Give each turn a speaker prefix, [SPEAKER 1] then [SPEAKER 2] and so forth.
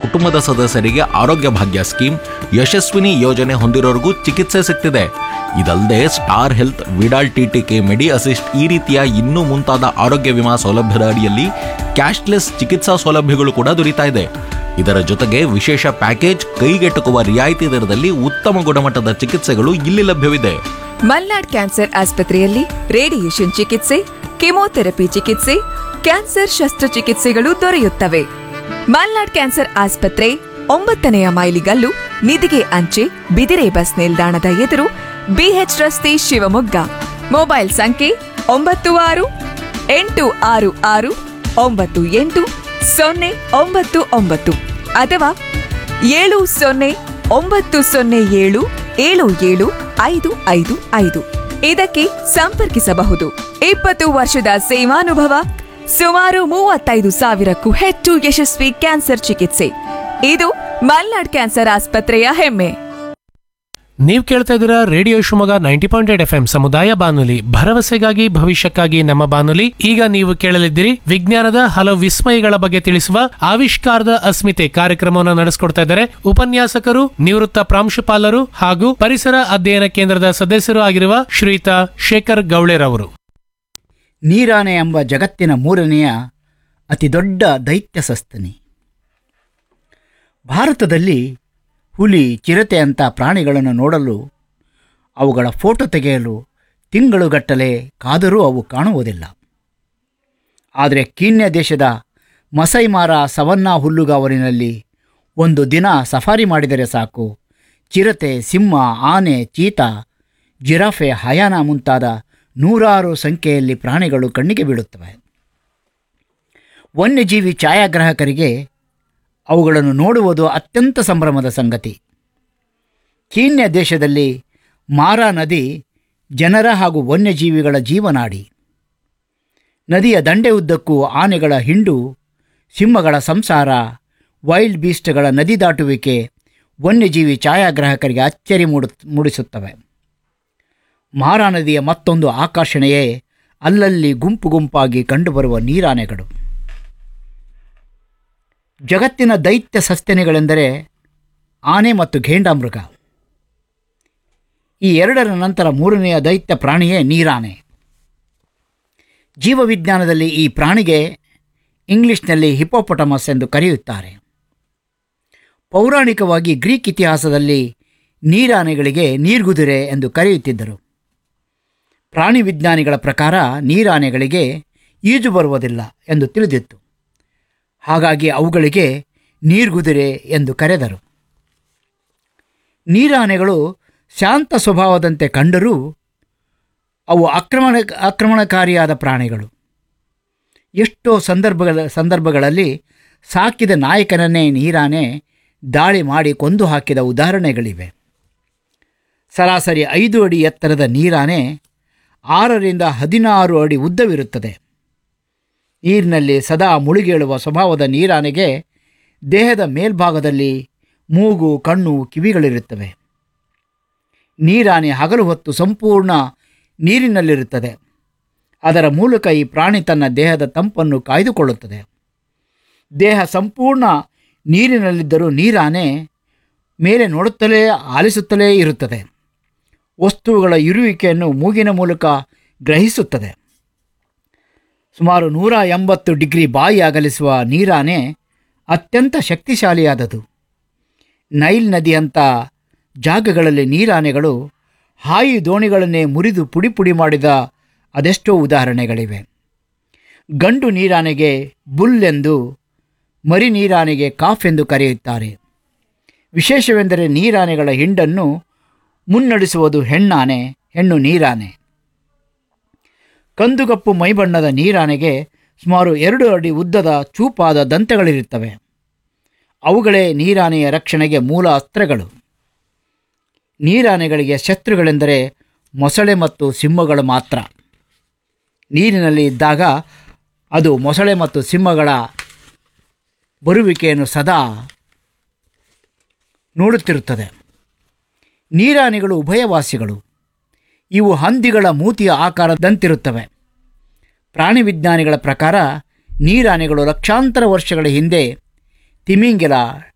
[SPEAKER 1] ಕುಟುಂಬದ ಸದಸ್ಯರಿಗೆ ಆರೋಗ್ಯ ಭಾಗ್ಯ ಸ್ಕೀಮ್ ಯಶಸ್ವಿನಿ ಯೋಜನೆ ಹೊಂದಿರೋರಿಗೂ ಚಿಕಿತ್ಸೆ ಸಿಗ್ತಿದೆ ಇದಲ್ಲದೆ Star Health Vidal TTK Medi Assist ಈ ರೀತಿಯ ಇನ್ನೂ ಮುಂತಾದ ಆರೋಗ್ಯ ವಿಮಾ ಸೌಲಭ್ಯದ ಅಡಿಯಲ್ಲಿ ಕ್ಯಾಶ್ಲೆಸ್ ಚಿಕಿತ್ಸಾ ಸೌಲಭ್ಯಗಳು ಕೂಡ ದೊರೀತಾ ಇದೆ ಇದರ ಜೊತೆಗೆ ವಿಶೇಷ ಪ್ಯಾಕೇಜ್ ಕೈಗೆಟುಕುವ ರಿಯಾಯಿತಿ ದರದಲ್ಲಿ ಉತ್ತಮ ಗುಣಮಟ್ಟದ ಚಿಕಿತ್ಸೆಗಳು ಇಲ್ಲಿ ಲಭ್ಯವಿದೆ
[SPEAKER 2] ಮಲ್ನಾಡ್ ಕ್ಯಾನ್ಸರ್ ಆಸ್ಪತ್ರೆಯಲ್ಲಿ ರೇಡಿಯೇಷನ್ ಚಿಕಿತ್ಸೆ ಕೆಮೊಥೆರಪಿ ಚಿಕಿತ್ಸೆ ಕ್ಯಾನ್ಸರ್ ಶಸ್ತ್ರಚಿಕಿತ್ಸೆಗಳು ದೊರೆಯುತ್ತವೆ ಮಲ್ನಾಡ್ ಕ್ಯಾನ್ಸರ್ ಆಸ್ಪತ್ರೆ ಒಂಬತ್ತನೆಯ ಮೈಲಿಗಲ್ಲು ನಿಧಿಗೆ ಅಂಚೆ ಬಿದಿರೆ ಬಸ್ ನಿಲ್ದಾಣದ ಎದುರು ಬಿಎಚ್ ರಸ್ತೆ ಶಿವಮೊಗ್ಗ ಮೊಬೈಲ್ ಸಂಖ್ಯೆ ಒಂಬತ್ತು ಆರು ಎಂಟು ಆರು ಆರು ಒಂಬತ್ತು ಎಂಟು ಸೊನ್ನೆ ಒಂಬತ್ತು ಒಂಬತ್ತು ಅಥವಾ ಏಳು ಸೊನ್ನೆ ಒಂಬತ್ತು ಸೊನ್ನೆ ಏಳು ಏಳು ಏಳು ಐದು ಐದು ಐದು ಇದಕ್ಕೆ ಸಂಪರ್ಕಿಸಬಹುದು ಇಪ್ಪತ್ತು ವರ್ಷದ ಸೇವಾನುಭವ ಸುಮಾರು ಮೂವತ್ತೈದು ಸಾವಿರಕ್ಕೂ ಹೆಚ್ಚು ಯಶಸ್ವಿ ಕ್ಯಾನ್ಸರ್ ಚಿಕಿತ್ಸೆ ಇದು ಮಲ್ನಾಡ್ ಕ್ಯಾನ್ಸರ್ ಆಸ್ಪತ್ರೆಯ ಹೆಮ್ಮೆ
[SPEAKER 3] ನೀವು ಕೇಳ್ತಾ ಇದ್ದೀರಾ radio Shivamogga ninety point eight F M ಸಮುದಾಯ ಬಾನುಲಿ ಭರವಸೆಗಾಗಿ ಭವಿಷ್ಯಕ್ಕಾಗಿ ನಮ್ಮ ಬಾನುಲಿ ಈಗ ನೀವು ಕೇಳಲಿದ್ದೀರಿ ವಿಜ್ಞಾನದ ಹಲವು ವಿಸ್ಮಯಗಳ ಬಗ್ಗೆ ತಿಳಿಸುವ ಆವಿಷ್ಕಾರದ ಅಸ್ಮಿತೆ ಕಾರ್ಯಕ್ರಮವನ್ನು ನಡೆಸಿಕೊಡ್ತಾ ಇದ್ದಾರೆ ಉಪನ್ಯಾಸಕರು ನಿವೃತ್ತ ಪ್ರಾಂಶುಪಾಲರು ಹಾಗೂ ಪರಿಸರ ಅಧ್ಯಯನ ಕೇಂದ್ರದ ಸದಸ್ಯರು ಆಗಿರುವ ಶ್ರೀಯುತ ಶೇಖರ್ ಗೌಳೆರವರು
[SPEAKER 4] ನೀರಾನೆ ಎಂಬ ಜಗತ್ತಿನ ಮೂರನೆಯ ಅತಿದೊಡ್ಡ ದೈತ್ಯ ಸಸ್ತನಿ ಭಾರತದಲ್ಲಿ ಹುಲಿ ಚಿರತೆ ಅಂತ ಪ್ರಾಣಿಗಳನ್ನು ನೋಡಲು ಅವುಗಳ ಫೋಟೋ ತೆಗೆಯಲು ತಿಂಗಳುಗಟ್ಟಲೆ ಕಾದರೂ ಅವು ಕಾಣುವುದಿಲ್ಲ ಆದರೆ ಕೀನ್ಯ ದೇಶದ ಮಸೈಮಾರ ಸವನ್ನಾ ಹುಲ್ಲುಗಾವಲಿನಲ್ಲಿ ಒಂದು ದಿನ ಸಫಾರಿ ಮಾಡಿದರೆ ಸಾಕು ಚಿರತೆ ಸಿಂಹ ಆನೆ ಚೀತಾ ಜಿರಾಫೆ ಹಯಾನ ಮುಂತಾದ ನೂರಾರು ಸಂಖ್ಯೆಯಲ್ಲಿ ಪ್ರಾಣಿಗಳು ಕಣ್ಣಿಗೆ ಬೀಳುತ್ತವೆ ವನ್ಯಜೀವಿ ಛಾಯಾಗ್ರಾಹಕರಿಗೆ ಅವುಗಳನ್ನು ನೋಡುವುದು ಅತ್ಯಂತ ಸಂಭ್ರಮದ ಸಂಗತಿ ಕೀನ್ಯ ದೇಶದಲ್ಲಿ ಮಾರಾ ನದಿ ಜನರ ಹಾಗೂ ವನ್ಯಜೀವಿಗಳ ಜೀವನಾಡಿ ನದಿಯ ದಂಡೆ ಉದ್ದಕ್ಕೂ ಆನೆಗಳ ಹಿಂಡು ಸಿಂಹಗಳ ಸಂಸಾರ ವೈಲ್ಡ್ ಬೀಸ್ಟ್ಗಳ ನದಿ ದಾಟುವಿಕೆ ವನ್ಯಜೀವಿ ಛಾಯಾಗ್ರಾಹಕರಿಗೆ ಅಚ್ಚರಿ ಮೂಡು ಮೂಡಿಸುತ್ತವೆ ಮಾರಾ ನದಿಯ ಮತ್ತೊಂದು ಆಕರ್ಷಣೆಯೇ ಅಲ್ಲಲ್ಲಿ ಗುಂಪು ಗುಂಪಾಗಿ ಕಂಡುಬರುವ ನೀರಾನೆಗಳು ಜಗತ್ತಿನ ದೈತ್ಯ ಸಸ್ತನಿಗಳೆಂದರೆ ಆನೆ ಮತ್ತು ಘೇಂಡಾಮೃಗ ಈ ಎರಡರ ನಂತರ ಮೂರನೆಯ ದೈತ್ಯ ಪ್ರಾಣಿಯೇ ನೀರಾನೆ ಜೀವವಿಜ್ಞಾನದಲ್ಲಿ ಈ ಪ್ರಾಣಿಗೆ ಇಂಗ್ಲಿಷ್ನಲ್ಲಿ ಹಿಪೋಪೊಟಮಸ್ ಎಂದು ಕರೆಯುತ್ತಾರೆ ಪೌರಾಣಿಕವಾಗಿ ಗ್ರೀಕ್ ಇತಿಹಾಸದಲ್ಲಿ ನೀರಾನೆಗಳಿಗೆ ನೀರ್ಗುದುರೆ ಎಂದು ಕರೆಯುತ್ತಿದ್ದರು ಪ್ರಾಣಿ ವಿಜ್ಞಾನಿಗಳ ಪ್ರಕಾರ ನೀರಾನೆಗಳಿಗೆ ಈಜು ಬರುವುದಿಲ್ಲ ಎಂದು ತಿಳಿದಿತ್ತು ಹಾಗಾಗಿ ಅವುಗಳಿಗೆ ನೀರ್ಗುದುರೆ ಎಂದು ಕರೆದರು ನೀರಾನೆಗಳು ಶಾಂತ ಸ್ವಭಾವದಂತೆ ಕಂಡರೂ ಅವು ಆಕ್ರಮಣ ಆಕ್ರಮಣಕಾರಿಯಾದ ಪ್ರಾಣಿಗಳು ಎಷ್ಟೋ ಸಂದರ್ಭಗಳ ಸಂದರ್ಭಗಳಲ್ಲಿ ಸಾಕಿದ ನಾಯಕನನ್ನೇ ನೀರಾನೆ ದಾಳಿ ಮಾಡಿ ಕೊಂದು ಹಾಕಿದ ಉದಾಹರಣೆಗಳಿವೆ ಸರಾಸರಿ ಐದು ಅಡಿ ಎತ್ತರದ ನೀರಾನೆ ಆರರಿಂದ ಹದಿನಾರು ಅಡಿ ಉದ್ದವಿರುತ್ತದೆ ನೀರಿನಲ್ಲಿ ಸದಾ ಮುಳುಗೇಳುವ ಸ್ವಭಾವದ ನೀರಾನೆಗೆ ದೇಹದ ಮೇಲ್ಭಾಗದಲ್ಲಿ ಮೂಗು ಕಣ್ಣು ಕಿವಿಗಳಿರುತ್ತವೆ ನೀರಾನೆ ಹಗಲು ಹೊತ್ತು ಸಂಪೂರ್ಣ ನೀರಿನಲ್ಲಿರುತ್ತದೆ ಅದರ ಮೂಲಕ ಈ ಪ್ರಾಣಿ ತನ್ನ ದೇಹದ ತಂಪನ್ನು ಕಾಯ್ದುಕೊಳ್ಳುತ್ತದೆ ದೇಹ ಸಂಪೂರ್ಣ ನೀರಿನಲ್ಲಿದ್ದರೂ ನೀರಾನೆ ಮೇಲೆ ನೋಡುತ್ತಲೇ ಆಲಿಸುತ್ತಲೇ ಇರುತ್ತದೆ ವಸ್ತುಗಳ ಇರುವಿಕೆಯನ್ನು ಮೂಗಿನ ಮೂಲಕ ಗ್ರಹಿಸುತ್ತದೆ ಸುಮಾರು ನೂರ ಎಂಬತ್ತು ಡಿಗ್ರಿ ಬಾಯಿ ಅಗಲಿಸುವ ನೀರಾನೆ ಅತ್ಯಂತ ಶಕ್ತಿಶಾಲಿಯಾದದು ನೈಲ್ ನದಿಯಂಥ ಜಾಗಗಳಲ್ಲಿ ನೀರಾನೆಗಳು ಹಾಯಿ ದೋಣಿಗಳನ್ನೇ ಮುರಿದು ಪುಡಿ ಪುಡಿ ಮಾಡಿದ ಅದೆಷ್ಟೋ ಉದಾಹರಣೆಗಳಿವೆ ಗಂಡು ನೀರಾನೆಗೆ ಬುಲ್ ಎಂದು ಮರಿ ನೀರಾನೆಗೆ ಕಾಫ್ ಎಂದು ಕರೆಯುತ್ತಾರೆ ವಿಶೇಷವೆಂದರೆ ನೀರಾನೆಗಳ ಹಿಂಡನ್ನು ಮುನ್ನಡೆಸುವುದು ಹೆಣ್ಣಾನೆ ಹೆಣ್ಣು ನೀರಾನೆ ಕಂದುಗಪ್ಪು ಮೈಬಣ್ಣದ ನೀರಾನೆಗೆ ಸುಮಾರು ಎರಡು ಅಡಿ ಉದ್ದದ ಚೂಪಾದ ದಂತಗಳಿರುತ್ತವೆ ಅವುಗಳೇ ನೀರಾನೆಯ ರಕ್ಷಣೆಗೆ ಮೂಲ ಅಸ್ತ್ರಗಳು ನೀರಾನೆಗಳಿಗೆ ಶತ್ರುಗಳೆಂದರೆ ಮೊಸಳೆ ಮತ್ತು ಸಿಂಹಗಳು ಮಾತ್ರ ನೀರಿನಲ್ಲಿ ಇದ್ದಾಗ ಅದು ಮೊಸಳೆ ಮತ್ತು ಸಿಂಹಗಳ ಬರುವಿಕೆಯನ್ನು ಸದಾ ನೋಡುತ್ತಿರುತ್ತದೆ ನೀರಾನೆಗಳು ಉಭಯವಾಸಿಗಳು ಇವು ಹಂದಿಗಳ ಮೂತಿಯ ಆಕಾರದಂತಿರುತ್ತವೆ ಪ್ರಾಣಿ ವಿಜ್ಞಾನಿಗಳ ಪ್ರಕಾರ ನೀರಾನೆಗಳು ಲಕ್ಷಾಂತರ ವರ್ಷಗಳ ಹಿಂದೆ ತಿಮಿಂಗಿಲ